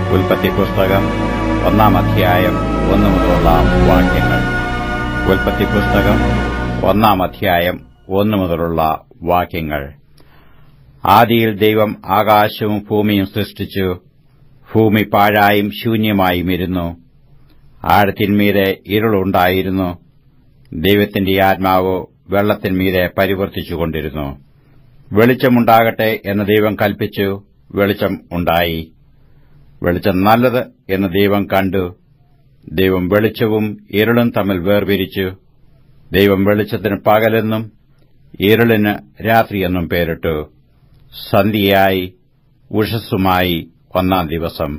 ഉൽപ്പത്തി പുസ്തകം ഒന്നാം അധ്യായം ഒന്നു മുതലുള്ള വാക്യങ്ങൾ ഉൽപ്പത്തി പുസ്തകം ഒന്നാം അധ്യായം ഒന്നു മുതലുള്ള വാക്യങ്ങൾ ആദിയിൽ ദൈവം ആകാശവും ഭൂമിയും സൃഷ്ടിച്ചു ഭൂമി പാഴായും ശൂന്യമായും ഇരുന്നു ആഴത്തിന്മീതെ ഇരുളുണ്ടായിരുന്നു ദൈവത്തിന്റെ ആത്മാവ് വെള്ളത്തിന്മീതെ പരിവർത്തിച്ചുകൊണ്ടിരുന്നു വെളിച്ചമുണ്ടാകട്ടെ എന്ന് ദൈവം കൽപ്പിച്ചു വെളിച്ചം ഉണ്ടായി വെളിച്ചം നല്ലത് എന്ന് ദൈവം കണ്ടു ദൈവം വെളിച്ചവും ഇരുളും തമ്മിൽ വേർപിരിച്ചു ദൈവം വെളിച്ചത്തിന് പകലെന്നും ഇരുളിന് രാത്രിയെന്നും പേരിട്ടു സന്ധ്യയായി ഉഷസ്സുമായി ഒന്നാം ദിവസം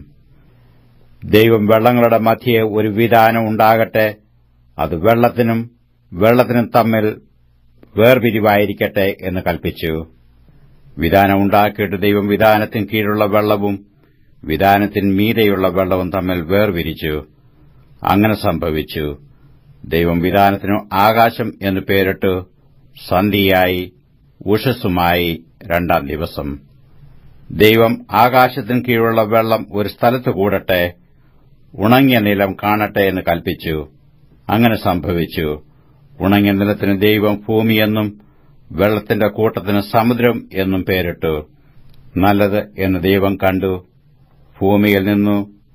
ദൈവം വെള്ളങ്ങളുടെ മധ്യേ ഒരു വിധാനം ഉണ്ടാകട്ടെ അത് വെള്ളത്തിനും വെള്ളത്തിനും തമ്മിൽ വേർപിരിവായിരിക്കട്ടെ എന്ന് കൽപ്പിച്ചു വിധാനം ഉണ്ടാക്കിയിട്ട് ദൈവം വിധാനത്തിന് കീഴുള്ള വെള്ളവും വിധാനത്തിന് മീതെയുള്ള വെള്ളവും തമ്മിൽ വേർപിരിച്ചു അങ്ങനെ സംഭവിച്ചു ദൈവം വിധാനത്തിനു ആകാശം എന്ന് പേരിട്ടു സന്ധിയായി ഉഷസ്സുമായി രണ്ടാം ദിവസം ദൈവം ആകാശത്തിന് കീഴുള്ള വെള്ളം ഒരു സ്ഥലത്ത് കൂടട്ടെ ഉണങ്ങിയ നിലം കാണട്ടെ എന്ന് കൽപ്പിച്ചു അങ്ങനെ സംഭവിച്ചു ഉണങ്ങിയ നിലത്തിന് ദൈവം ഭൂമിയെന്നും വെള്ളത്തിന്റെ കൂട്ടത്തിന് സമുദ്രം എന്നും പേരിട്ടു നല്ലത് എന്ന് ദൈവം കണ്ടു ഭൂമിയിൽ നിന്നു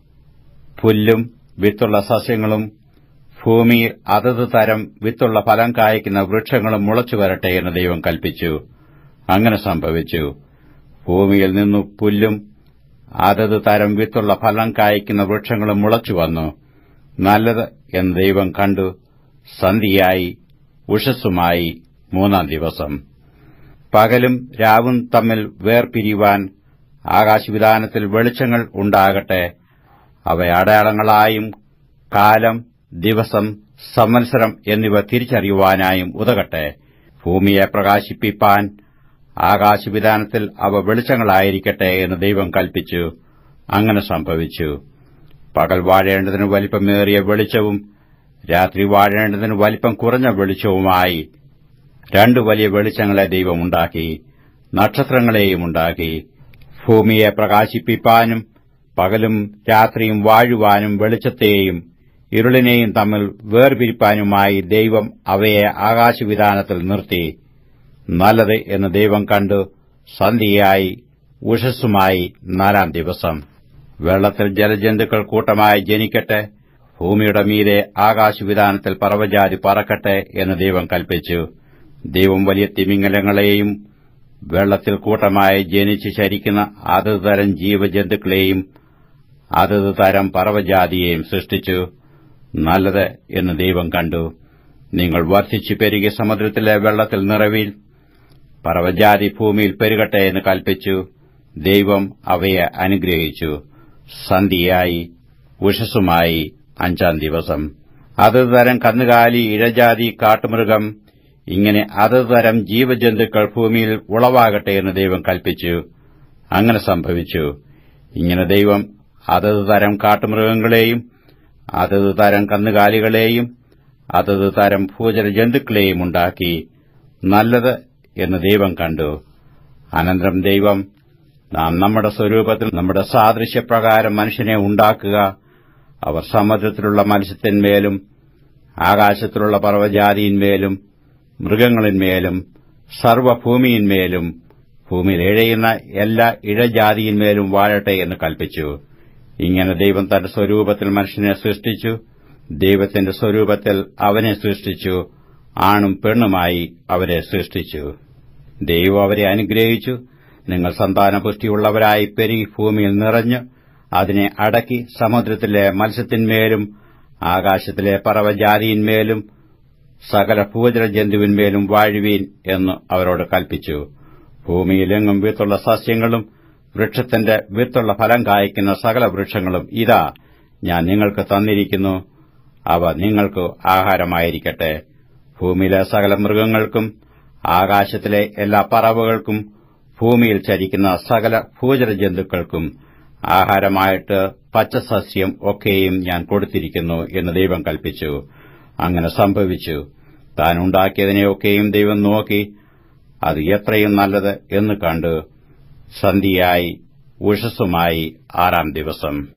പുല്ലും വിത്തുള്ള സസ്യങ്ങളും ഭൂമിയിൽ അതത് തരം വിത്തുള്ള ഫലം കായ്ക്കുന്ന വൃക്ഷങ്ങളും മുളച്ചു വരട്ടെ എന്ന് ദൈവം കൽപ്പിച്ചു അങ്ങനെ സംഭവിച്ചു ഭൂമിയിൽ നിന്നു പുല്ലും അതത് തരം വിത്തുള്ള ഫലം കായ്ക്കുന്ന വൃക്ഷങ്ങളും മുളച്ചു വന്നു നല്ലത് എന്ന് ദൈവം കണ്ടു സന്ധിയായി ഉഷസ്സുമായി മൂന്നാം ദിവസം പകലും രാവും തമ്മിൽ വേർപിരിവാൻ ആകാശവിധാനത്തിൽ വെളിച്ചങ്ങൾ ഉണ്ടാകട്ടെ അവ അടയാളങ്ങളായും കാലം ദിവസം സംവത്സരം എന്നിവ തിരിച്ചറിയുവാനായും ഉതകട്ടെ ഭൂമിയെ പ്രകാശിപ്പിപ്പാൻ ആകാശവിധാനത്തിൽ അവ വെളിച്ചങ്ങളായിരിക്കട്ടെ എന്ന് ദൈവം കൽപ്പിച്ചു അങ്ങനെ സംഭവിച്ചു പകൽ വാഴേണ്ടതിന് വലിപ്പമേറിയ വെളിച്ചവും രാത്രി വാഴേണ്ടതിന് വലിപ്പം കുറഞ്ഞ വെളിച്ചവുമായി രണ്ടു വലിയ വെളിച്ചങ്ങളെ ദൈവം ഉണ്ടാക്കി നക്ഷത്രങ്ങളെയും ഉണ്ടാക്കി ഭൂമിയെ പ്രകാശിപ്പിപ്പാനും പകലും രാത്രിയും വാഴുവാനും വെളിച്ചത്തെയും ഇരുളിനെയും തമ്മിൽ വേർപിരിപ്പാനുമായി ദൈവം അവയെ ആകാശവിധാനത്തിൽ നിർത്തി നല്ലത് എന്ന് ദൈവം കണ്ടു സന്ധ്യയായി ഉഷസ്സുമായി നാലാം ദിവസം വെള്ളത്തിൽ ജലജന്തുക്കൾ കൂട്ടമായി ജനിക്കട്ടെ ഭൂമിയുടെ മീതെ ആകാശവിധാനത്തിൽ പറവജാതി പറക്കട്ടെ എന്ന് ദൈവം കൽപ്പിച്ചു ദൈവം വലിയ തിമിംഗലങ്ങളെയും വെള്ളത്തിൽ കൂട്ടമായി ജനിച്ച് ശരിക്കുന്ന അതത് തരം ജീവജന്തുക്കളെയും അതത് തരം പറവജാതിയെയും സൃഷ്ടിച്ചു നല്ലത് എന്ന് ദൈവം കണ്ടു നിങ്ങൾ വർദ്ധിച്ചു പെരുകിയ സമുദ്രത്തിലെ വെള്ളത്തിൽ നിറവിൽ പറവജാതി ഭൂമിയിൽ പെരുകട്ടെ എന്ന് കൽപ്പിച്ചു ദൈവം അവയെ അനുഗ്രഹിച്ചു സന്ധിയായി ഉഷസ്സുമായി അഞ്ചാം ദിവസം അതത് തരം കന്നുകാലി ഇഴജാതി കാട്ടുമൃഗം ഇങ്ങനെ അതത് തരം ജീവജന്തുക്കൾ ഭൂമിയിൽ ഉളവാകട്ടെ എന്ന് ദൈവം കൽപ്പിച്ചു അങ്ങനെ സംഭവിച്ചു ഇങ്ങനെ ദൈവം അതത് തരം കാട്ടുമൃഗങ്ങളെയും അതത് തരം കന്നുകാലികളെയും അതത് തരം ഭൂചര ജന്തുക്കളെയും ഉണ്ടാക്കി നല്ലത് എന്ന് ദൈവം കണ്ടു അനന്തരം ദൈവം നാം നമ്മുടെ സ്വരൂപത്തിൽ നമ്മുടെ സാദൃശ്യപ്രകാരം മനുഷ്യനെ ഉണ്ടാക്കുക അവർ സമുദ്രത്തിലുള്ള മത്സ്യത്തിന്മേലും ആകാശത്തിലുള്ള പർവ്വജാതിയിന്മേലും മൃഗങ്ങളിന്മേലും സർവ്വഭൂമിയിന്മേലും ഭൂമിയിൽ ഇഴയുന്ന എല്ലാ ഇഴജാതിയിന്മേലും വാഴട്ടെ എന്ന് കൽപ്പിച്ചു ഇങ്ങനെ ദൈവം തന്റെ സ്വരൂപത്തിൽ മനുഷ്യനെ സൃഷ്ടിച്ചു ദൈവത്തിന്റെ സ്വരൂപത്തിൽ അവനെ സൃഷ്ടിച്ചു ആണും പെണ്ണുമായി അവരെ സൃഷ്ടിച്ചു ദൈവം അവരെ അനുഗ്രഹിച്ചു നിങ്ങൾ സന്താനപുഷ്ടിയുള്ളവരായി പെരുകി ഭൂമിയിൽ നിറഞ്ഞു അതിനെ അടക്കി സമുദ്രത്തിലെ മത്സ്യത്തിന്മേലും ആകാശത്തിലെ പറവജാതിയിന്മേലും സകല ഭൂചര ജന്തുവിന്മേലും വാഴുവീൻ എന്ന് അവരോട് കൽപ്പിച്ചു ഭൂമിയിലെങ്ങും വിത്തുള്ള സസ്യങ്ങളും വൃക്ഷത്തിന്റെ വിത്തുള്ള ഫലം കായ്ക്കുന്ന സകല വൃക്ഷങ്ങളും ഇതാ ഞാൻ നിങ്ങൾക്ക് തന്നിരിക്കുന്നു അവ നിങ്ങൾക്ക് ആഹാരമായിരിക്കട്ടെ ഭൂമിയിലെ സകല മൃഗങ്ങൾക്കും ആകാശത്തിലെ എല്ലാ പറവുകൾക്കും ഭൂമിയിൽ ചരിക്കുന്ന സകല ഭൂചര ജന്തുക്കൾക്കും ആഹാരമായിട്ട് പച്ചസസ്യം ഒക്കെയും ഞാൻ കൊടുത്തിരിക്കുന്നു എന്ന് ദൈവം കൽപ്പിച്ചു അങ്ങനെ സംഭവിച്ചു താൻ ഉണ്ടാക്കിയതിനെയൊക്കെയും ദൈവം നോക്കി അത് എത്രയും നല്ലത് എന്ന് കണ്ടു സന്ധിയായി ഉഷസ്സുമായി ആറാം ദിവസം